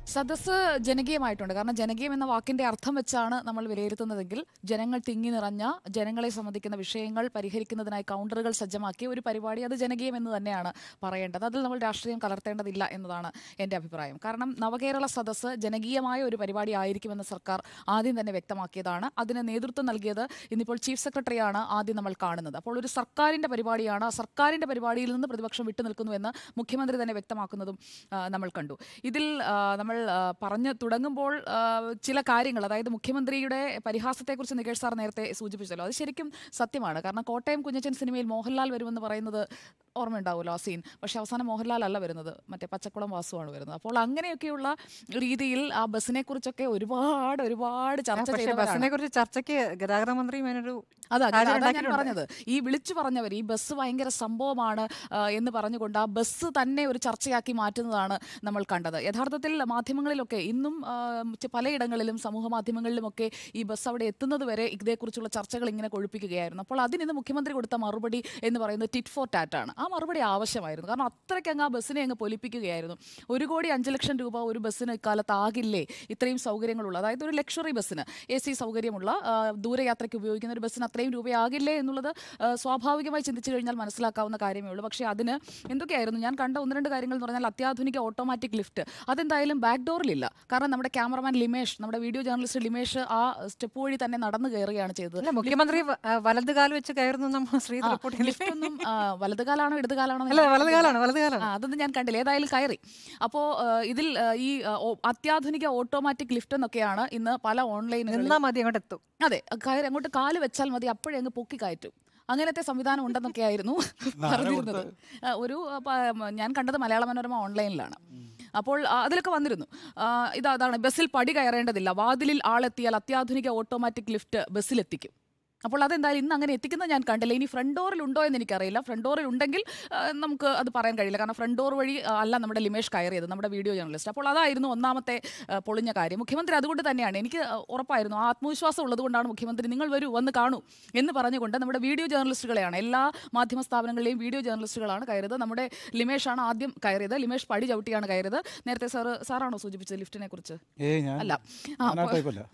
സദസ്സ് ജനകീയമായിട്ടുണ്ട് കാരണം ജനകീയം എന്ന വാക്കിന്റെ അർത്ഥം വെച്ചാണ് നമ്മൾ വിലയിരുത്തുന്നതെങ്കിൽ ജനങ്ങൾ തിങ്ങി നിറഞ്ഞ ജനങ്ങളെ സംബന്ധിക്കുന്ന വിഷയങ്ങൾ പരിഹരിക്കുന്നതിനായി കൗണ്ടറുകൾ സജ്ജമാക്കിയ ഒരു പരിപാടി അത് ജനകീയം എന്ന് തന്നെയാണ് പറയേണ്ടത് അതിൽ നമ്മൾ രാഷ്ട്രീയം കലർത്തേണ്ടതില്ല എന്നതാണ് എൻ്റെ അഭിപ്രായം കാരണം നവകേരള സദസ്സ് ജനകീയമായ ഒരു പരിപാടി ആയിരിക്കുമെന്ന് സർക്കാർ ആദ്യം തന്നെ വ്യക്തമാക്കിയതാണ് അതിന് നേതൃത്വം നൽകിയത് ഇന്നിപ്പോൾ ചീഫ് സെക്രട്ടറിയാണ് ആദ്യം നമ്മൾ കാണുന്നത് അപ്പോൾ ഒരു സർക്കാരിൻ്റെ പരിപാടിയാണ് ആ സർക്കാരിൻ്റെ പരിപാടിയിൽ നിന്ന് പ്രതിപക്ഷം വിട്ടുനിൽക്കുന്നുവെന്ന് മുഖ്യമന്ത്രി തന്നെ വ്യക്തമാക്കുന്നതും ആ, നമ്മൾ കണ്ടു ഇതിൽ ആ, നമ്മൾ ആ, പറഞ്ഞു തുടങ്ങുമ്പോൾ ആ, ചില കാര്യങ്ങൾ അതായത് മുഖ്യമന്ത്രിയുടെ പരിഹാസത്തെക്കുറിച്ച് നികേഷ് സാർ നേരത്തെ സൂചിപ്പിച്ചല്ലോ അത് ശരിക്കും സത്യമാണ് കാരണം കോട്ടയം കുഞ്ഞച്ചൻ സിനിമയിൽ മോഹൻലാൽ വരുമെന്ന് പറയുന്നത് ഓർമ്മയുണ്ടാവുമല്ലോ ആ സീൻ പക്ഷേ അവസാനം മോഹൻലാൽ അല്ല വരുന്നത് മറ്റേ പച്ചക്കുളം വാസുവാണ് വരുന്നത് അപ്പോൾ അങ്ങനെയൊക്കെയുള്ള രീതിയിൽ ആ ബസ്സിനെ കുറിച്ചൊക്കെ ഒരുപാട് ഒരുപാട് ചർച്ച പക്ഷേ ചെയ്തവരാണ് ബസ്സിനെ കുറിച്ച് ചർച്ചയ്ക്ക് ഗതാഗത മന്ത്രി മേനൊരു അതാ കാര്യം അതാ ഞാൻ ഉണ്ടാക്കിയിട്ടുണ്ട്. പറഞ്ഞത് ഈ വിളിച്ചു പറഞ്ഞവർ ഈ ബസ് ഭയങ്കര സംഭവമാണ് ആ, എന്ന് പറഞ്ഞുകൊണ്ട് ആ ബസ് തന്നെ ഒരു ചർച്ചയാക്കി മാറ്റുന്നതാണ് നമ്മൾ കണ്ടത് യഥാർത്ഥത്തിൽ മാധ്യമങ്ങളിലൊക്കെ ഇന്നും ആ, ചെ- പലയിടങ്ങളിലും സമൂഹ മാധ്യമങ്ങളിലുമൊക്കെ ഈ ബസ് അവിടെ എത്തുന്നത് വരെ ഇതേക്കുറിച്ചുള്ള ചർച്ചകൾ ഇങ്ങനെ കൊഴുപ്പിക്കുകയായിരുന്നു അപ്പോൾ അതിന് ഇന്ന് മുഖ്യമന്ത്രി കൊടുത്ത മറുപടി എന്ന് പറയുന്നത് ടിറ്റ് ഫോർ ടാറ്റ് ആണ് ആ മറുപടി ആവശ്യമായിരുന്നു കാരണം അത്രയ്ക്ക് അങ്ങ് ആ ബസ്സിനെ അങ്ങ് പൊലിപ്പിക്കുകയായിരുന്നു ഒരു കോടി അഞ്ച് ലക്ഷം രൂപ ഒരു ബസ്സിന് ഇക്കാലത്ത് ആകില്ലേ ഇത്രയും സൗകര്യങ്ങളുള്ള അതായത് ഒരു ലക്ഷറി ബസ്സിന് എ സി സൗകര്യമുള്ള ആ, ദൂരയാത്രയ്ക്ക് ഉപയോഗിക്കുന്ന ഒരു ബസ്സിന് അത്രയും രൂപയാകില്ലേ എന്നുള്ളത് ആ, സ്വാഭാവികമായി ചിന്തിച്ചു കഴിഞ്ഞാൽ മനസ്സിലാക്കാവുന്ന കാര്യമേ ഉള്ളൂ പക്ഷേ അതിന് എന്തൊക്കെയായിരുന്നു ഞാൻ കണ്ട ഒന്ന് രണ്ട് കാര്യങ്ങൾ എന്ന് പറഞ്ഞാൽ അത്യാധുനിക ഓട്ടോമാറ്റിക് ലിഫ്റ്റ് അതെന്തായാലും ബാക്ക് ഡോറിലില്ല കാരണം നമ്മുടെ ക്യാമറമാൻ ലിമേഷ് നമ്മുടെ വീഡിയോ ജേർണലിസ്റ്റ് ലിമേഷ് ആ സ്റ്റെപ്പ് വഴി തന്നെ നടന്നു കയറുകയാണ് ചെയ്തത് അല്ല മുഖ്യമന്ത്രി വ- ആ, വലത് കാല് വെച്ച് കയറുന്നു നമ്മൾ ശ്രീ റിപ്പോർട്ട് ലിഫ്റ്റ് ഒന്നും ആ, വലതുകാലാണോ ഇടതുകാലാണോ എന്ന് അല്ല ഞാൻ വലത് കാലാണ് വലത് കാലാണ് ആ, അതൊന്നും ഞാൻ കണ്ടില്ല ഏതായാലും കയറി അപ്പോൾ ഇതിൽ ആ, ഈ ആ, ഓ- അത്യാധുനിക ഓട്ടോമാറ്റിക് ലിഫ്റ്റ് എന്നൊക്കെയാണ് ഇന്ന് പല ഓൺലൈനുകളിൽ നിന്നാ മതി അങ്ങോട്ട് എത്തും അതെ കയറി അങ്ങോട്ട് കാല് വെച്ചാൽ മതി അപ്പോഴേ അങ്ങ് പൊക്കി കയറ്റും അങ്ങനത്തെ സംവിധാനം ഉണ്ടെന്നൊക്കെ ആയിരുന്നു പറഞ്ഞിരുന്നത് ആ, ഒരു ആ, പ- ഞാൻ കണ്ടത് മലയാള മനോരമ ഓൺലൈനിലാണ് അപ്പോൾ ആ, അതിലൊക്കെ വന്നിരുന്നു ആ, ഇത് അതാണ് ബസ്സിൽ പടി കയറേണ്ടതില്ല വാതിലിൽ ആളെത്തിയാൽ അത്യാധുനിക ഓട്ടോമാറ്റിക് ലിഫ്റ്റ് ബസ്സിലെത്തിക്കും അപ്പോൾ അതെന്തായാലും ഇന്ന് അങ്ങനെ എത്തിക്കുന്നത് ഞാൻ കണ്ടില്ല ഇനി ഫ്രണ്ട് ഡോറിൽ ഉണ്ടോ എന്ന് എനിക്കറിയില്ല ഫ്രണ്ട് ഡോറിൽ ഉണ്ടെങ്കിൽ ആ, നമുക്ക് അത് പറയാൻ കഴിയില്ല കാരണം ഫ്രണ്ട് ഡോർ വഴി ആ, അല്ല നമ്മുടെ ലിമേഷ് കയറിയത് നമ്മുടെ വീഡിയോ ജേർണലിസ്റ്റ് അപ്പോൾ അതായിരുന്നു ഒന്നാമത്തെ ആ, പൊളിഞ്ഞ കാര്യം മുഖ്യമന്ത്രി അതുകൊണ്ട് തന്നെയാണ് എനിക്ക് ആ, ഉറപ്പായിരുന്നു ആ ആത്മവിശ്വാസം ഉള്ളതുകൊണ്ടാണ് മുഖ്യമന്ത്രി നിങ്ങൾ വരൂ വന്ന് കാണൂ എന്ന് പറഞ്ഞുകൊണ്ട് നമ്മുടെ വീഡിയോ ജേർണലിസ്റ്റുകളെയാണ് എല്ലാ മാധ്യമ സ്ഥാപനങ്ങളിലെയും വീഡിയോ ജേർണലിസ്റ്റുകളാണ് കയറിയത് നമ്മുടെ ലിമേഷാണ് ആദ്യം കയറിയത് ലിമേഷ് പടി ചവിട്ടിയാണ് കയറിയത് നേരത്തെ സാറ് സാറാണോ സൂചിപ്പിച്ചത് ലിഫ്റ്റിനെ കുറിച്ച് ഏയ് ഞാൻ അല്ല ആ, ഞാൻ ആ അപ്പോൾ- ടൈപ്പല്ല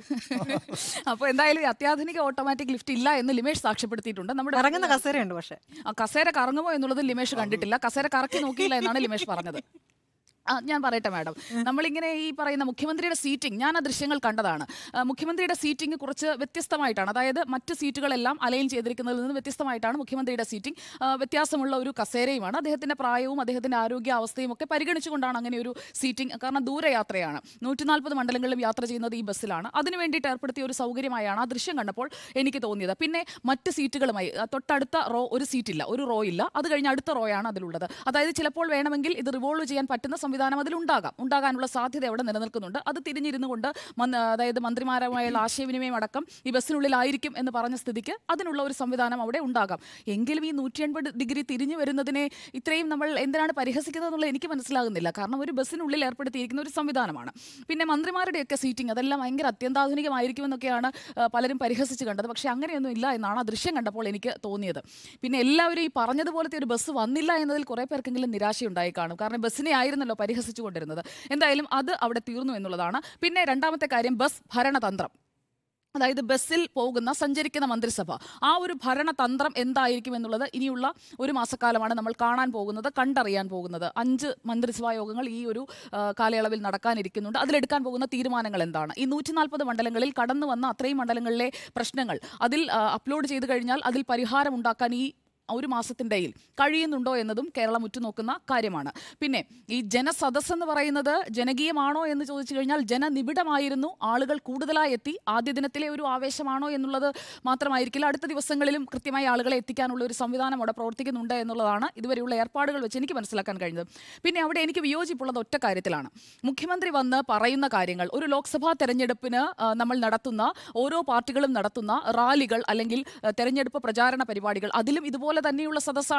അപ്പോൾ എന്തായാലും ഈ അത്യാധുനിക ഓട്ടോമാറ്റിക് ലിഫ്റ്റ് ഇല്ല എന്ന് ലിമേഷ് സാക്ഷ്യപ്പെടുത്തിയിട്ടുണ്ട് നമ്മുടെ ഇറങ്ങുന്ന കസേരയുണ്ട് പക്ഷെ ആ, കസേര കറങ്ങുമോ എന്നുള്ളത് ലിമേഷ് കണ്ടിട്ടില്ല കസേര കറക്കി നോക്കിയില്ല എന്നാണ് ലിമേഷ് പറഞ്ഞത് ആ, ഞാൻ പറയട്ടെ മാഡം നമ്മളിങ്ങനെ ഈ പറയുന്ന മുഖ്യമന്ത്രിയുടെ സീറ്റിംഗ് ഞാൻ ആ ദൃശ്യങ്ങൾ കണ്ടതാണ് ആ, മുഖ്യമന്ത്രിയുടെ സീറ്റിംഗ് കുറച്ച് വ്യത്യസ്തമായിട്ടാണ് അതായത് മറ്റ് സീറ്റുകളെല്ലാം അലൈൻ ചെയ്തിരിക്കുന്നതിൽ നിന്ന് വ്യത്യസ്തമായിട്ടാണ് മുഖ്യമന്ത്രിയുടെ സീറ്റിംഗ് ആ, വ്യത്യാസമുള്ള ഒരു കസേരയുമാണ് അദ്ദേഹത്തിന്റെ പ്രായവും അദ്ദേഹത്തിന്റെ ആരോഗ്യ അവസ്ഥയും ഒക്കെ പരിഗണിച്ചുകൊണ്ടാണ് അങ്ങനെ ഒരു സീറ്റിംഗ് കാരണം ദൂരയാത്രയാണ് നൂറ്റി നാൽപ്പത് മണ്ഡലങ്ങളിലും യാത്ര ചെയ്യുന്നത് ഈ ബസ്സിലാണ് അതിന് വേണ്ടിയിട്ട് ഏർപ്പെടുത്തിയ ഒരു സൗകര്യമായാണ് ആ ദൃശ്യം കണ്ടപ്പോൾ എനിക്ക് തോന്നിയത് പിന്നെ മറ്റ് സീറ്റുകളുമായി ആ, തൊട്ടടുത്ത റോ ഒരു സീറ്റില്ല ഒരു റോ ഇല്ല അത് കഴിഞ്ഞ് അടുത്ത റോയാണ് അതിലുള്ളത് അതായത് ചിലപ്പോൾ വേണമെങ്കിൽ ഇത് റിവോൾവ് ചെയ്യാൻ പറ്റുന്ന സംവിധാനം അതിലുണ്ടാകാം ഉണ്ടാകാനുള്ള സാധ്യത അവിടെ നിലനിൽക്കുന്നുണ്ട് അത് തിരിഞ്ഞിരുന്നു കൊണ്ട് മന്- അതായത് മന്ത്രിമാരുമായുള്ള ആശയവിനിമയം അടക്കം ഈ ബസ്സിനുള്ളിലായിരിക്കും എന്ന് പറഞ്ഞ സ്ഥിതിക്ക് അതിനുള്ള ഒരു സംവിധാനം അവിടെ ഉണ്ടാകാം എങ്കിലും ഈ നൂറ്റി എൺപത് ഡിഗ്രി തിരിഞ്ഞു വരുന്നതിനെ ഇത്രയും നമ്മൾ എന്തിനാണ് പരിഹസിക്കുന്നത് എന്നുള്ളത് എനിക്ക് മനസ്സിലാകുന്നില്ല കാരണം ഒരു ബസ്സിനുള്ളിൽ ഏർപ്പെടുത്തിയിരിക്കുന്ന ഒരു സംവിധാനമാണ് പിന്നെ മന്ത്രിമാരുടെയൊക്കെ സീറ്റിംഗ് അതെല്ലാം ഭയങ്കര അത്യന്താധുനികമായിരിക്കുമെന്നൊക്കെയാണ് ആ, പലരും പരിഹസിച്ച് കണ്ടത് പക്ഷേ അങ്ങനെയൊന്നും ഇല്ല എന്നാണ് ആ ദൃശ്യം കണ്ടപ്പോൾ എനിക്ക് തോന്നിയത് പിന്നെ എല്ലാവരും ഈ പറഞ്ഞതുപോലത്തെ ഒരു ബസ് വന്നില്ല എന്നതിൽ കുറേ പേർക്കെങ്കിലും നിരാശയുണ്ടായി കാണും കാരണം ബസ്സിനെ ആയിരുന്നല്ലോ പരിഹസിച്ചു കൊണ്ടിരുന്നത് എന്തായാലും അത് അവിടെ തീർന്നു എന്നുള്ളതാണ് പിന്നെ രണ്ടാമത്തെ കാര്യം ബസ് ഭരണതന്ത്രം അതായത് ബസ്സിൽ പോകുന്ന സഞ്ചരിക്കുന്ന മന്ത്രിസഭ ആ ഒരു ഭരണതന്ത്രം എന്തായിരിക്കും എന്നുള്ളത് ഇനിയുള്ള ഒരു മാസക്കാലമാണ് നമ്മൾ കാണാൻ പോകുന്നത് കണ്ടറിയാൻ പോകുന്നത് അഞ്ച് മന്ത്രിസഭാ യോഗങ്ങൾ ഈ ഒരു ആ, കാലയളവിൽ നടക്കാനിരിക്കുന്നുണ്ട് അതിലെടുക്കാൻ പോകുന്ന തീരുമാനങ്ങൾ എന്താണ് ഈ നൂറ്റി നാൽപ്പത് മണ്ഡലങ്ങളിൽ കടന്നു വന്ന അത്രയും മണ്ഡലങ്ങളിലെ പ്രശ്നങ്ങൾ അതിൽ ആ, അപ്ലോഡ് ചെയ്ത് കഴിഞ്ഞാൽ അതിൽ പരിഹാരം ഉണ്ടാക്കാൻ ഈ ഒരു മാസത്തിൻ്റെയിൽ കഴിയുന്നുണ്ടോ എന്നതും കേരളം ഉറ്റുനോക്കുന്ന കാര്യമാണ് പിന്നെ ഈ ജനസദസ് എന്ന് പറയുന്നത് ജനകീയമാണോ എന്ന് ചോദിച്ചു കഴിഞ്ഞാൽ ജനനിബിഡമായിരുന്നു ആളുകൾ കൂടുതലായി എത്തി ആദ്യ ദിനത്തിലെ ഒരു ആവേശമാണോ എന്നുള്ളത് മാത്രമായിരിക്കില്ല അടുത്ത ദിവസങ്ങളിലും കൃത്യമായി ആളുകളെ എത്തിക്കാനുള്ള ഒരു സംവിധാനം അവിടെ പ്രവർത്തിക്കുന്നുണ്ട് എന്നുള്ളതാണ് ഇതുവരെയുള്ള ഏർപ്പാടുകൾ വെച്ച് എനിക്ക് മനസ്സിലാക്കാൻ കഴിഞ്ഞത് പിന്നെ അവിടെ എനിക്ക് വിയോജിപ്പുള്ളത് ഒറ്റ കാര്യത്തിലാണ് മുഖ്യമന്ത്രി വന്ന് പറയുന്ന കാര്യങ്ങൾ ഒരു ലോക്സഭാ തെരഞ്ഞെടുപ്പിന് ആ, നമ്മൾ നടത്തുന്ന ഓരോ പാർട്ടികളും നടത്തുന്ന റാലികൾ അല്ലെങ്കിൽ ആ, തെരഞ്ഞെടുപ്പ് പ്രചാരണ പരിപാടികൾ അതിലും ഇതുപോലെ തന്നെയുള്ള സദസ്സാണ്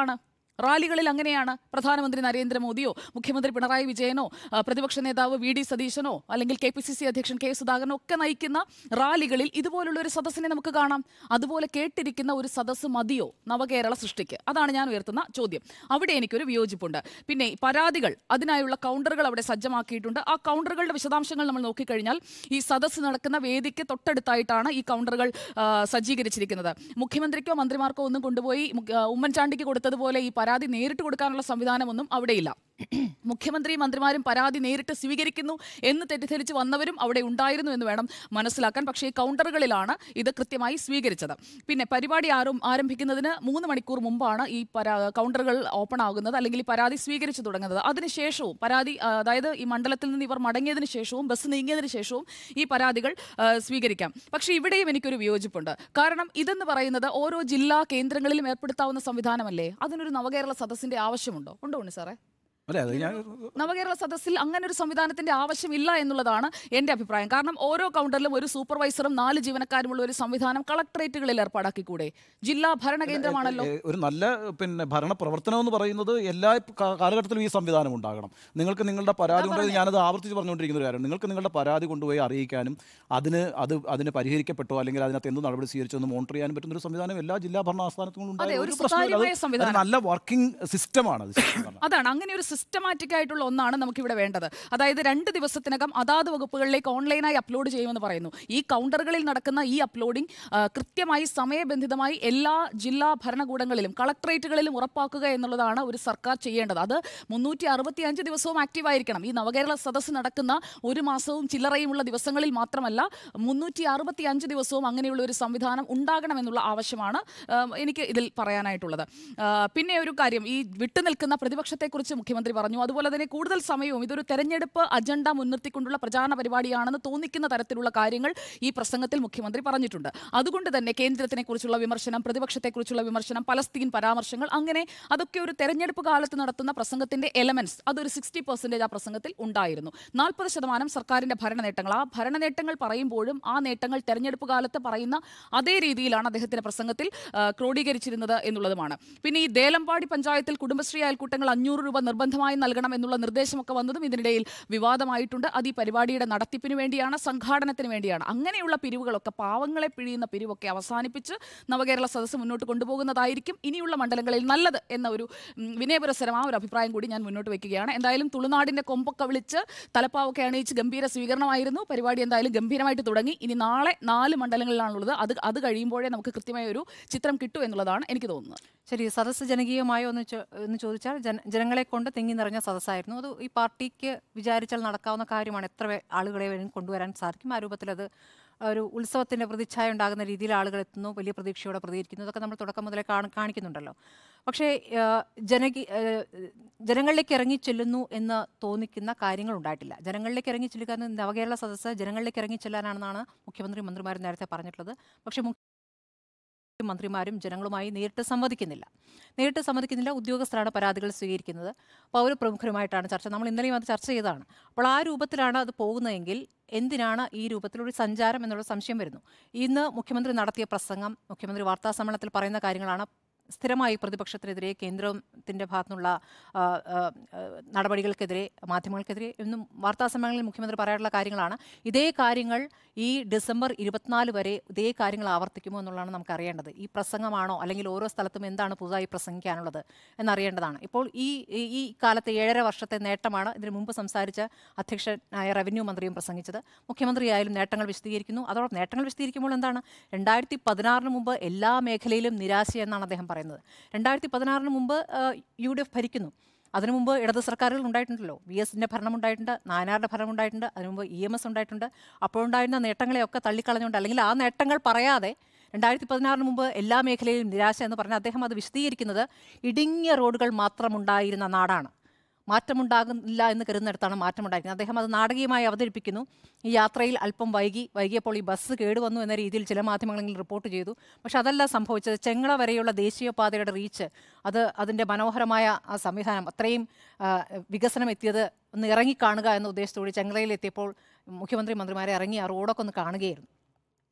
റാലികളിൽ അങ്ങനെയാണ് പ്രധാനമന്ത്രി നരേന്ദ്രമോദിയോ മുഖ്യമന്ത്രി പിണറായി വിജയനോ ആ, പ്രതിപക്ഷ നേതാവ് വി ഡി സതീശനോ അല്ലെങ്കിൽ കെ പി സി സി അധ്യക്ഷൻ കെ സുധാകരനോ ഒക്കെ നയിക്കുന്ന റാലികളിൽ ഇതുപോലുള്ള ഒരു സദസ്സിനെ നമുക്ക് കാണാം അതുപോലെ കേട്ടിരിക്കുന്ന ഒരു സദസ്സ് മതിയോ നവകേരള സൃഷ്ടിക്ക് അതാണ് ഞാൻ ഉയർത്തുന്ന ചോദ്യം അവിടെ എനിക്കൊരു വിയോജിപ്പുണ്ട് പിന്നെ ഈ പരാതികൾ അതിനായുള്ള കൗണ്ടറുകൾ അവിടെ സജ്ജമാക്കിയിട്ടുണ്ട് ആ കൗണ്ടറുകളുടെ വിശദാംശങ്ങൾ നമ്മൾ നോക്കിക്കഴിഞ്ഞാൽ ഈ സദസ്സ് നടക്കുന്ന വേദിക്ക് തൊട്ടടുത്തായിട്ടാണ് ഈ കൗണ്ടറുകൾ ആ, സജ്ജീകരിച്ചിരിക്കുന്നത് മുഖ്യമന്ത്രിക്കോ മന്ത്രിമാർക്കോ ഒന്നും കൊണ്ടുപോയി മുഖ്യ- ആ, ഉമ്മൻചാണ്ടിക്ക് കൊടുത്തതുപോലെ ഈ പരാതി നേരിട്ട് കൊടുക്കാനുള്ള സംവിധാനമൊന്നും അവിടെയില്ല മുഖ്യമന്ത്രി മന്ത്രിമാരും പരാതി നേരിട്ട് സ്വീകരിക്കുന്നു എന്ന് തെറ്റിദ്ധരിച്ച് വന്നവരും അവിടെ ഉണ്ടായിരുന്നു എന്ന് വേണം മനസ്സിലാക്കാൻ പക്ഷേ ഈ കൗണ്ടറുകളിലാണ് ഇത് കൃത്യമായി സ്വീകരിച്ചത് പിന്നെ പരിപാടി ആരും ആരംഭിക്കുന്നതിന് മൂന്ന് മണിക്കൂർ മുമ്പാണ് ഈ പരാ കൗണ്ടറുകൾ ഓപ്പൺ ആകുന്നത് അല്ലെങ്കിൽ ഈ പരാതി സ്വീകരിച്ചു തുടങ്ങുന്നത് അതിനുശേഷവും പരാതി ആ, അതായത് ഈ മണ്ഡലത്തിൽ നിന്ന് ഇവർ മടങ്ങിയതിനു ശേഷവും ബസ് നീങ്ങിയതിനു ശേഷവും ഈ പരാതികൾ ആ, സ്വീകരിക്കാം പക്ഷേ ഇവിടെയും എനിക്കൊരു വിയോജിപ്പുണ്ട് കാരണം ഇതെന്ന് പറയുന്നത് ഓരോ ജില്ലാ കേന്ദ്രങ്ങളിലും ഏർപ്പെടുത്താവുന്ന സംവിധാനമല്ലേ അതിനൊരു നവകേരള സദസ്സിന്റെ ആവശ്യമുണ്ടോ ഉണ്ടോ ഉണ്ണി സാറേ അല്ലേ അത് ഞാൻ നവകേരള സദസ്സിൽ അങ്ങനെ ഒരു സംവിധാനത്തിന്റെ ആവശ്യമില്ല എന്നുള്ളതാണ് എന്റെ അഭിപ്രായം കാരണം ഓരോ കൗണ്ടറിലും ഒരു സൂപ്പർവൈസറും നാല് ജീവനക്കാരുമുള്ള ഒരു സംവിധാനം കളക്ടറേറ്റുകളിൽ ഏർപ്പാടാക്കിക്കൂടെ ജില്ലാ ഭരണകേന്ദ്രമാണല്ലോ ഏ, ഒരു നല്ല പിന്നെ ഭരണ പ്രവർത്തനം എന്ന് പറയുന്നത് എല്ലാ കാ- കാലഘട്ടത്തിലും ഈ സംവിധാനം ഉണ്ടാകണം നിങ്ങൾക്ക് നിങ്ങളുടെ പരാതി കൊണ്ടുപോയി ഞാനത് ആവർത്തിച്ച് പറഞ്ഞുകൊണ്ടിരിക്കുന്ന ഒരു കാര്യം നിങ്ങൾക്ക് നിങ്ങളുടെ പരാതി കൊണ്ടുപോയി അറിയിക്കാനും അതിന് അത് അതിന് പരിഹരിക്കപ്പെട്ടോ അല്ലെങ്കിൽ അതിനകത്ത് എന്ത് നടപടി സ്വീകരിച്ചെന്ന് മോണിറ്റർ ചെയ്യാനും പറ്റുന്ന ഒരു സംവിധാനം എല്ലാ ജില്ലാ ഭരണ ആസ്ഥാനത്തും അതെ, ഒരു ഉണ്ടാകും സുതാര്യമായ സംവിധാനം. നല്ല വർക്കിംഗ് സിസ്റ്റമാണ് അത് ശരിക്കും പറഞ്ഞാൽ. അതാണ് അങ്ങനെ ഒരു സിസ്റ്റമാറ്റിക് ആയിട്ടുള്ള ഒന്നാണ് നമുക്കിവിടെ വേണ്ടത് അതായത് രണ്ട് ദിവസത്തിനകം അതാത് വകുപ്പുകളിലേക്ക് ഓൺലൈനായി അപ്ലോഡ് ചെയ്യുമെന്ന് പറയുന്നു ഈ കൗണ്ടറുകളിൽ നടക്കുന്ന ഈ അപ്ലോഡിംഗ് ആ, കൃത്യമായി സമയബന്ധിതമായി എല്ലാ ജില്ലാ ഭരണകൂടങ്ങളിലും കളക്ടറേറ്റുകളിലും ഉറപ്പാക്കുക എന്നുള്ളതാണ് ഒരു സർക്കാർ ചെയ്യേണ്ടത് അത് മുന്നൂറ്റി അറുപത്തി അഞ്ച് ദിവസവും ആക്റ്റീവ് ആയിരിക്കണം ഈ നവകേരള സദസ്സ് നടക്കുന്ന ഒരു മാസവും ചില്ലറയുമുള്ള ദിവസങ്ങളിൽ മാത്രമല്ല മുന്നൂറ്റി അറുപത്തി അഞ്ച് ദിവസവും അങ്ങനെയുള്ള ഒരു സംവിധാനം ഉണ്ടാകണമെന്നുള്ള ആവശ്യമാണ് ആ, എനിക്ക് ഇതിൽ പറയാനായിട്ടുള്ളത് ആ, പിന്നെ ഒരു കാര്യം ഈ വിട്ടുനിൽക്കുന്ന പ്രതിപക്ഷത്തെക്കുറിച്ച് മുഖ്യമന്ത്രി പറഞ്ഞു അതുപോലെ തന്നെ കൂടുതൽ സമയവും ഇതൊരു തെരഞ്ഞെടുപ്പ് അജണ്ട മുൻനിർത്തിക്കൊണ്ടുള്ള പ്രചാരണ പരിപാടിയാണെന്ന് തോന്നിക്കുന്ന തരത്തിലുള്ള കാര്യങ്ങൾ ഈ പ്രസംഗത്തിൽ മുഖ്യമന്ത്രി പറഞ്ഞിട്ടുണ്ട് അതുകൊണ്ട് തന്നെ കേന്ദ്രത്തിനെ കുറിച്ചുള്ള വിമർശനം പ്രതിപക്ഷത്തെക്കുറിച്ചുള്ള വിമർശനം പലസ്തീൻ പരാമർശങ്ങൾ അങ്ങനെ അതൊക്കെ ഒരു തെരഞ്ഞെടുപ്പ് കാലത്ത് നടത്തുന്ന പ്രസംഗത്തിന്റെ എലമെന്റ്സ് അതൊരു സിക്സ്റ്റി പെർസെന്റേജ് ആ പ്രസംഗത്തിൽ ഉണ്ടായിരുന്നു നാൽപ്പത് ശതമാനം സർക്കാരിന്റെ ഭരണ നേട്ടങ്ങൾ ആ ഭരണ നേട്ടങ്ങൾ പറയുമ്പോഴും ആ നേട്ടങ്ങൾ തെരഞ്ഞെടുപ്പ് കാലത്ത് പറയുന്ന അതേ രീതിയിലാണ് അദ്ദേഹത്തിന്റെ പ്രസംഗത്തിൽ ആ, ക്രോഡീകരിച്ചിരുന്നത് എന്നുള്ളതുമാണ് പിന്നെ ഈ ദേലമ്പാടി പഞ്ചായത്തിൽ കുടുംബശ്രീ അയൽക്കൂട്ടങ്ങൾ അഞ്ഞൂറ് രൂപ നിർബന്ധമായി നൽകണം എന്നുള്ള നിർദ്ദേശമൊക്കെ വന്നതും ഇതിനിടയിൽ വിവാദമായിട്ടുണ്ട് അത് ഈ പരിപാടിയുടെ നടത്തിപ്പിന് വേണ്ടിയാണ് സംഘാടനത്തിന് വേണ്ടിയാണ് അങ്ങനെയുള്ള പിരിവുകളൊക്കെ പാവങ്ങളെ പിഴിയുന്ന പിരിവൊക്കെ അവസാനിപ്പിച്ച് നവകേരള സദസ്സ് മുന്നോട്ട് കൊണ്ടുപോകുന്നതായിരിക്കും ഇനിയുള്ള മണ്ഡലങ്ങളിൽ നല്ലത് എന്ന ഒരു ഉം, വിനയപുരസരമായ ഒരു അഭിപ്രായം കൂടി ഞാൻ മുന്നോട്ട് വയ്ക്കുകയാണ് എന്തായാലും തുളുനാടിന്റെ കൊമ്പൊക്കെ വിളിച്ച് തലപ്പാവൊക്കെ അണിയിച്ച് ഗംഭീര സ്വീകരണമായിരുന്നു പരിപാടി എന്തായാലും ഗംഭീരമായിട്ട് തുടങ്ങി ഇനി നാളെ നാല് മണ്ഡലങ്ങളിലാണുള്ളത് അത് അത് കഴിയുമ്പോഴേ നമുക്ക് കൃത്യമായ ഒരു ചിത്രം കിട്ടൂ എന്നുള്ളതാണ് എനിക്ക് തോന്നുന്നത് ശരി സദസ്സ് ജനകീയമായോ എന്ന് ചോ- എന്ന് ചോദിച്ചാൽ ജന ജനങ്ങളെ കൊണ്ട് തിങ്ങി നിറഞ്ഞ സദസ്സായിരുന്നു അത് ഈ പാർട്ടിക്ക് വിചാരിച്ചാൽ നടക്കാവുന്ന കാര്യമാണ് എത്ര വേ- ആളുകളെ വേണം കൊണ്ടുവരാൻ സാധിക്കും ആ രൂപത്തിൽ അത് ഒരു ഉത്സവത്തിൻ്റെ പ്രതിച്ഛായ ഉണ്ടാകുന്ന രീതിയിൽ ആളുകൾ എത്തുന്നു വലിയ പ്രതീക്ഷയോടെ പ്രതികരിക്കുന്നു ഇതൊക്കെ നമ്മൾ തുടക്കം മുതലേ കാണ- കാണിക്കുന്നുണ്ടല്ലോ പക്ഷേ ആ, ജനകി ആ, ജനങ്ങളിലേക്ക് ഇറങ്ങി ചെല്ലുന്നു എന്ന് തോന്നിക്കുന്ന കാര്യങ്ങൾ ഉണ്ടായിട്ടില്ല ജനങ്ങളിലേക്ക് ഇറങ്ങി ചെല്ലുക എന്ന് നവകേരള സദസ്സ് ജനങ്ങളിലേക്ക് ഇറങ്ങി ചെല്ലാനാണെന്നാണ് മുഖ്യമന്ത്രി മന്ത്രിമാരും നേരത്തെ പറഞ്ഞിട്ടുള്ളത് പക്ഷേ മു- മന്ത്രിമാരും ജനങ്ങളുമായി നേരിട്ട് സംവദിക്കുന്നില്ല നേരിട്ട് സംവദിക്കുന്നില്ല ഉദ്യോഗസ്ഥരാണ് പരാതികൾ സ്വീകരിക്കുന്നത് പൗരപ്രമുഖരുമായിട്ടാണ് ചർച്ച നമ്മൾ ഇന്നലെയും അത് ചർച്ച ചെയ്തതാണ് അപ്പോൾ ആ രൂപത്തിലാണ് അത് പോകുന്നതെങ്കിൽ എന്തിനാണ് ഈ രൂപത്തിലൊരു സഞ്ചാരം എന്നുള്ള സംശയം വരുന്നു ഇന്ന് മുഖ്യമന്ത്രി നടത്തിയ പ്രസംഗം മുഖ്യമന്ത്രി വാർത്താ സമ്മേളനത്തിൽ പറയുന്ന കാര്യങ്ങളാണ് സ്ഥിരമായി പ്രതിപക്ഷത്തിനെതിരെ കേന്ദ്രത്തിൻ്റെ ഭാഗത്തുനിന്നുള്ള ആ, ആ, ആ, നടപടികൾക്കെതിരെ മാധ്യമങ്ങൾക്കെതിരെ എന്നും വാർത്താ സമ്മേളനങ്ങളിൽ മുഖ്യമന്ത്രി പറയാനുള്ള കാര്യങ്ങളാണ് ഇതേ കാര്യങ്ങൾ ഈ ഡിസംബർ ഇരുപത്തിനാല് വരെ ഇതേ കാര്യങ്ങൾ ആവർത്തിക്കുമോ എന്നുള്ളതാണ് നമുക്ക് അറിയേണ്ടത് ഈ പ്രസംഗമാണോ അല്ലെങ്കിൽ ഓരോ സ്ഥലത്തും എന്താണ് പുതുതായി പ്രസംഗിക്കാനുള്ളത് എന്നറിയേണ്ടതാണ് ഇപ്പോൾ ഈ ഈ- ഈ കാലത്തെ ഏഴര വർഷത്തെ നേട്ടമാണ് ഇതിനു മുമ്പ് സംസാരിച്ച അധ്യക്ഷനായ റവന്യൂ മന്ത്രിയും പ്രസംഗിച്ചത് മുഖ്യമന്ത്രിയായാലും നേട്ടങ്ങൾ വിശദീകരിക്കുന്നു അതോടൊപ്പം നേട്ടങ്ങൾ വിശദീകരിക്കുമ്പോൾ എന്താണ് രണ്ടായിരത്തി പതിനാറിന് മുമ്പ് എല്ലാ മേഖലയിലും നിരാശ എന്നാണ് അദ്ദേഹം പറയുന്നത് രണ്ടായിരത്തി പതിനാറിന് മുമ്പ് ആ, യു ഡി എഫ് ഭരിക്കുന്നു അതിനു മുമ്പ് ഇടത് സർക്കാരുകൾ ഉണ്ടായിട്ടുണ്ടല്ലോ വി എസിൻ്റെ ഭരണം ഉണ്ടായിട്ടുണ്ട് നായനാരുടെ ഭരണം ഉണ്ടായിട്ടുണ്ട് അതിനു മുമ്പ് ഇ എം എസ് ഉണ്ടായിട്ടുണ്ട് അപ്പോഴുണ്ടായിരുന്ന നേട്ടങ്ങളെയൊക്കെ തള്ളിക്കളഞ്ഞുകൊണ്ട് അല്ലെങ്കിൽ ആ നേട്ടങ്ങൾ പറയാതെ രണ്ടായിരത്തി പതിനാറിന് മുമ്പ് എല്ലാ മേഖലയിലും നിരാശ എന്ന് പറഞ്ഞാൽ അദ്ദേഹം അത് വിശദീകരിക്കുന്നത് ഇടുങ്ങിയ റോഡുകൾ മാത്രമുണ്ടായിരുന്ന നാടാണ് മാറ്റമുണ്ടാകുന്നില്ല എന്ന് കരുതുന്നിടത്താണ് മാറ്റമുണ്ടായിരിക്കുന്നത് അദ്ദേഹം അത് നാടകീയമായി അവതരിപ്പിക്കുന്നു ഈ യാത്രയിൽ അല്പം വൈകി വൈകിയപ്പോൾ ഈ ബസ് കേടുവന്നു എന്ന രീതിയിൽ ചില മാധ്യമങ്ങളിൽ റിപ്പോർട്ട് ചെയ്തു പക്ഷെ അതല്ല സംഭവിച്ചത് ചെങ്ങള വരെയുള്ള ദേശീയപാതയുടെ റീച്ച് അത് അതിൻ്റെ മനോഹരമായ ആ സംവിധാനം അത്രയും ആ, വികസനം എത്തിയത് ഒന്ന് ഇറങ്ങിക്കാണുക എന്ന ഉദ്ദേശത്തോടെ ചെങ്ങളയിൽ എത്തിയപ്പോൾ മുഖ്യമന്ത്രി മന്ത്രിമാരെ ഇറങ്ങി ആ റോഡൊക്കെ ഒന്ന് കാണുകയായിരുന്നു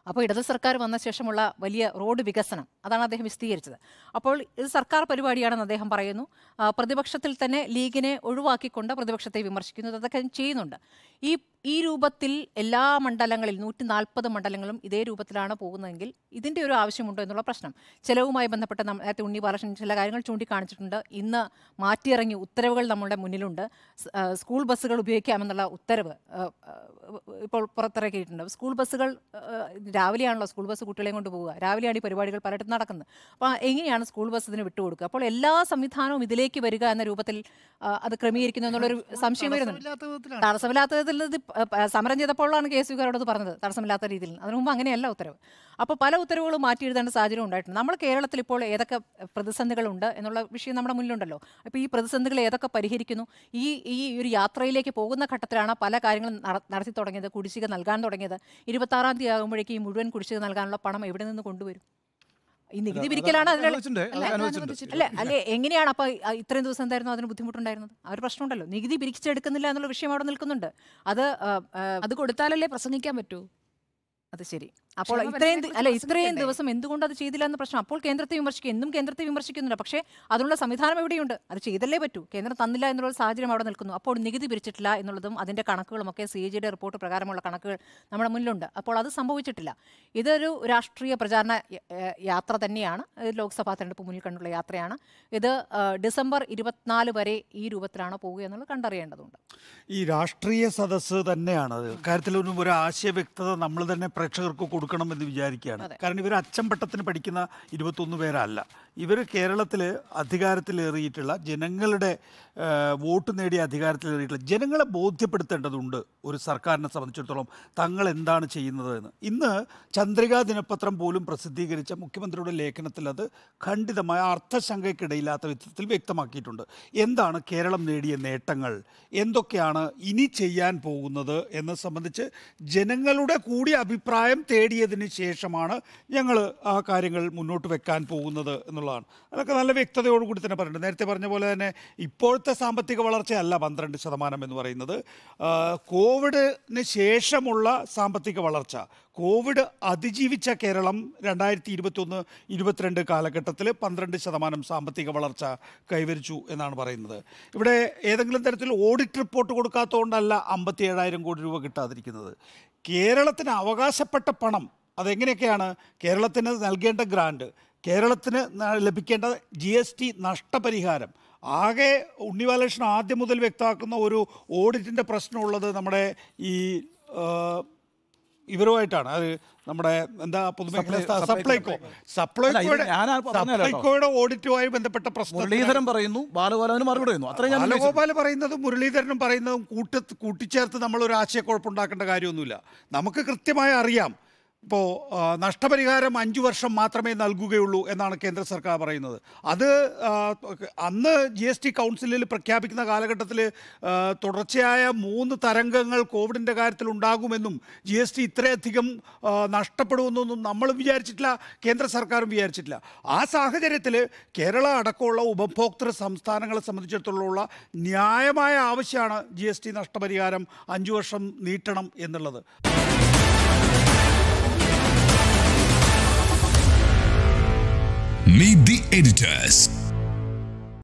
അപ്പോൾ ഇടത് സർക്കാർ വന്ന ശേഷമുള്ള വലിയ റോഡ് വികസനം അതാണ് അദ്ദേഹം വിശദീകരിച്ചത് അപ്പോൾ ഇത് സർക്കാർ പരിപാടിയാണെന്ന് അദ്ദേഹം പറയുന്നു ആ, പ്രതിപക്ഷത്തിൽ തന്നെ ലീഗിനെ ഒഴിവാക്കിക്കൊണ്ട് പ്രതിപക്ഷത്തെ വിമർശിക്കുന്നു അതൊക്കെ ചെയ്യുന്നുണ്ട് ഈ ഈ രൂപത്തിൽ എല്ലാ മണ്ഡലങ്ങളിൽ നൂറ്റി നാൽപ്പത് മണ്ഡലങ്ങളും ഇതേ രൂപത്തിലാണ് പോകുന്നതെങ്കിൽ ഇതിൻ്റെ ഒരു ആവശ്യമുണ്ടോ എന്നുള്ള പ്രശ്നം ചെലവുമായി ബന്ധപ്പെട്ട് നമ്മ- നേരത്തെ ഉണ്ണി ബാലകൃഷ്ണൻ ചില കാര്യങ്ങൾ ചൂണ്ടിക്കാണിച്ചിട്ടുണ്ട് ഇന്ന് മാറ്റിയിറങ്ങിയ ഉത്തരവുകൾ നമ്മുടെ മുന്നിലുണ്ട് സ്- ആ, സ്കൂൾ ബസ്സുകൾ ഉപയോഗിക്കാമെന്നുള്ള ഉത്തരവ് ആ, ആ, ഇപ്പോൾ പുറത്തിറക്കിയിട്ടുണ്ട് സ്കൂൾ ബസ്സുകൾ ആ, രാവിലെയാണല്ലോ സ്കൂൾ ബസ് കുട്ടികളെയും കൊണ്ട് പോവുക രാവിലെയാണ് ഈ പരിപാടികൾ പലയിടത്തും നടക്കുന്നത് അപ്പോൾ എങ്ങനെയാണ് സ്കൂൾ ബസ് ഇതിന് വിട്ടുകൊടുക്കുക അപ്പോൾ എല്ലാ സംവിധാനവും ഇതിലേക്ക് വരിക എന്ന രൂപത്തിൽ ആ, അത് ക്രമീകരിക്കുന്നു എന്നുള്ളൊരു സംശയം വരുന്നുണ്ട് തടസ്സമില്ലാത്ത വിധത്തിലാണ്. തടസ്സമില്ലാത്ത വിധത്തിൽ ഇത് പ- പ- സമരം ചെയ്തപ്പോഴാണ് കെ എസ് യുക്കാരോട് പറഞ്ഞത് തടസ്സമില്ലാത്ത രീതിയിൽ അതിനു മുമ്പ് അങ്ങനെയല്ല ഉത്തരവ് അപ്പോൾ പല ഉത്തരവുകളും മാറ്റി എഴുതേണ്ട സാഹചര്യം ഉണ്ടായിട്ടുണ്ട് നമ്മൾ കേരളത്തിൽ ഇപ്പോൾ ഏതൊക്കെ പ്രതിസന്ധികളുണ്ട് എന്നുള്ള വിഷയം നമ്മുടെ മുന്നിലുണ്ടല്ലോ അപ്പോൾ ഈ പ്രതിസന്ധികൾ ഏതൊക്കെ പരിഹരിക്കുന്നു ഈ ഈ ഒരു യാത്രയിലേക്ക് പോകുന്ന ഘട്ടത്തിലാണ് പല കാര്യങ്ങളും നട- നടത്തി തുടങ്ങിയത് കുടിശ്ശിക നൽകാൻ തുടങ്ങിയത് ഇരുപത്താറാം തീയതി ആകുമ്പോഴേക്കും ഈ മുഴുവൻ കുടിശ്ശിക നൽകാനുള്ള പണം എവിടെ നിന്ന് കൊണ്ടുവരും ഈ നികുതി പിരിക്കലാണ് അതിനുള്ള അനുവദിച്ചിട്ടുണ്ട്. അത് അല്ല, അനുവദിച്ചിട്ടുണ്ട്. അല്ലെ അല്ലെ എങ്ങനെയാണ് അപ്പൊ ആ ഇത്രയും ദിവസം എന്തായിരുന്നു അതിന് ബുദ്ധിമുട്ടുണ്ടായിരുന്നത് ആ ഒരു പ്രശ്നമുണ്ടല്ലോ നികുതി പിരിച്ചെടുക്കുന്നില്ല എന്നുള്ള വിഷയം അവിടെ നിൽക്കുന്നുണ്ട് അത് ആ, ആ, അത് കൊടുത്താലല്ലേ പ്രസംഗിക്കാൻ പറ്റൂ അത് ശരി അപ്പോൾ ക്ഷേമ ഇത്രയും ദി- പെൻഷനെ അല്ല കുറിച്ച് ഇത്രയും പ്രസംഗിക്കണ്ടേ? ദിവസം എന്തുകൊണ്ട് അത് ചെയ്തില്ല എന്ന പ്രശ്നം അപ്പോൾ കേന്ദ്രത്തെ വിമർശിക്കും എന്നും കേന്ദ്രത്തെ വിമർശിക്കുന്നില്ല പക്ഷേ അതിനുള്ള സംവിധാനം എവിടെയുണ്ട് അത് ചെയ്തല്ലേ പറ്റൂ കേന്ദ്രം തന്നില്ല എന്നുള്ള ഒരു സാഹചര്യം അവിടെ നിൽക്കുന്നു അപ്പോൾ നികുതി പിരിച്ചിട്ടില്ല എന്നുള്ളതും അതിന്റെ കണക്കുകളും ഒക്കെ സി ജിയുടെ റിപ്പോർട്ട് പ്രകാരമുള്ള കണക്കുകൾ നമ്മുടെ മുന്നിലുണ്ട് അപ്പോൾ അത് സംഭവിച്ചിട്ടില്ല ഇതൊരു രാഷ്ട്രീയ പ്രചാരണ യ- ഏഹ് യാത്ര തന്നെയാണ് ഇത് ലോക്സഭാ തെരഞ്ഞെടുപ്പ് മുന്നിൽ കണ്ടുള്ള യാത്രയാണ് ഇത് ആ, ഡിസംബർ ഇരുപത്തിനാല് വരെ ഈ രൂപത്തിലാണ് പോവുക എന്നുള്ളത് കണ്ടറിയേണ്ടതുണ്ട് ഈ രാഷ്ട്രീയ സദസ്സ് തന്നെയാണ് അത് കാര്യത്തിലൊന്നും ഒരു ആശയ വ്യക്തത നമ്മൾ തന്നെ പ്രേക്ഷകർക്ക് കൊടുക്കണമെന്ന് വിചാരിക്കുകയാണ് കാരണം ഇവർ അച്ചംപട്ടത്തിന് പഠിക്കുന്ന ഇരുപത്തൊന്ന് പേരല്ല ഇവർ കേരളത്തിൽ അധികാരത്തിലേറിയിട്ടുള്ള ജനങ്ങളുടെ ആ, വോട്ട് നേടിയ അധികാരത്തിലേറിയിട്ടുള്ള ജനങ്ങളെ ബോധ്യപ്പെടുത്തേണ്ടതുണ്ട് ഒരു സർക്കാരിനെ സംബന്ധിച്ചിടത്തോളം തങ്ങൾ എന്താണ് ചെയ്യുന്നത് എന്ന് ഇന്ന് ചന്ദ്രികാ ദിനപത്രം പോലും പ്രസിദ്ധീകരിച്ച മുഖ്യമന്ത്രിയുടെ ലേഖനത്തിൽ അത് ഖണ്ഡിതമായ അർത്ഥശങ്കയ്ക്കിടയില്ലാത്ത വിധത്തിൽ വ്യക്തമാക്കിയിട്ടുണ്ട് എന്താണ് കേരളം നേടിയ നേട്ടങ്ങൾ എന്തൊക്കെയാണ് ഇനി ചെയ്യാൻ പോകുന്നത് എന്ന് സംബന്ധിച്ച് ജനങ്ങളുടെ കൂടി അഭിപ്രായം തേടിയതിന് ശേഷമാണ് ഞങ്ങൾ ആ കാര്യങ്ങൾ മുന്നോട്ട് വെക്കാൻ പോകുന്നത് എന്നുള്ളതാണ് അതൊക്കെ നല്ല വ്യക്തതയോടുകൂടി തന്നെ പറയുന്നുണ്ട് നേരത്തെ പറഞ്ഞ പോലെ തന്നെ ഇപ്പോഴത്തെ സാമ്പത്തിക വളർച്ചയല്ല പന്ത്രണ്ട് ശതമാനം എന്ന് പറയുന്നത് ആ, കോവിഡിന് ശേഷമുള്ള സാമ്പത്തിക വളർച്ച കോവിഡ് അതിജീവിച്ച കേരളം രണ്ടായിരത്തി ഇരുപത്തൊന്ന് ഇരുപത്തിരണ്ട് കാലഘട്ടത്തിൽ പന്ത്രണ്ട് ശതമാനം സാമ്പത്തിക വളർച്ച കൈവരിച്ചു എന്നാണ് പറയുന്നത് ഇവിടെ ഏതെങ്കിലും തരത്തിൽ ഓഡിറ്റ് റിപ്പോർട്ട് കൊടുക്കാത്തതുകൊണ്ടല്ല അമ്പത്തി ഏഴായിരം കോടി രൂപ കിട്ടാതിരിക്കുന്നത് കേരളത്തിന് അവകാശപ്പെട്ട പണം അതെങ്ങനെയൊക്കെയാണ് കേരളത്തിന് നൽകേണ്ട ഗ്രാൻഡ് കേരളത്തിന് ന- ലഭിക്കേണ്ട ജി എസ് ടി നഷ്ടപരിഹാരം ആകെ ഉണ്ണിബാലകൃഷ്ണൻ ആദ്യം മുതൽ വ്യക്തമാക്കുന്ന ഒരു ഓഡിറ്റിൻ്റെ പ്രശ്നമുള്ളത് നമ്മുടെ ഈ ആ, ഇവരുമായിട്ടാണ് അത് നമ്മുടെ എന്താ പൊതുമേഖല സപ്ലൈ- സപ്ലൈകോ അല്ല, ഇത് സപ്ലൈകോയുടെ ഞാൻ ആ പറഞ്ഞതല്ല കേട്ടോ. സപ്ലൈകോയുടെ ഓഡിറ്റുമായി ബന്ധപ്പെട്ട പ്രശ്നം മുരളീധരൻ പറയുന്നു ബാലഗോപാലന് മറുപടി പറയുന്നു അത്രയും ഞാൻ ഉന്നയിച്ചിട്ടുണ്ട്. ബാലഗോപാൽ പറയുന്നതും മുരളീധരനും പറയുന്നതും കൂട്ടി കൂട്ടിച്ചേർത്ത് നമ്മൾ ഒരു ആശയക്കുഴപ്പമുണ്ടാക്കേണ്ട കാര്യമൊന്നുമില്ല നമുക്ക് കൃത്യമായി അറിയാം ഇപ്പോൾ നഷ്ടപരിഹാരം അഞ്ചു വർഷം മാത്രമേ നൽകുകയുള്ളൂ എന്നാണ് കേന്ദ്ര സർക്കാർ പറയുന്നത് അത് ആ, അന്ന് ജി എസ് ടി കൗൺസിലിൽ പ്രഖ്യാപിക്കുന്ന കാലഘട്ടത്തിൽ തുടർച്ചയായ മൂന്ന് തരംഗങ്ങൾ കോവിഡിൻ്റെ കാര്യത്തിൽ ഉണ്ടാകുമെന്നും ജി എസ് ടി ഇത്രയധികം ആ, നഷ്ടപ്പെടുമെന്നൊന്നും നമ്മൾ വിചാരിച്ചിട്ടില്ല കേന്ദ്ര സർക്കാരും വിചാരിച്ചിട്ടില്ല ആ സാഹചര്യത്തിൽ കേരള അടക്കമുള്ള ഉപഭോക്തൃ സംസ്ഥാനങ്ങളെ സംബന്ധിച്ചിടത്തോളമുള്ള ന്യായമായ ആവശ്യമാണ് ജി എസ് ടി നഷ്ടപരിഹാരം അഞ്ചു വർഷം നീട്ടണം എന്നുള്ളത് Meet the editors.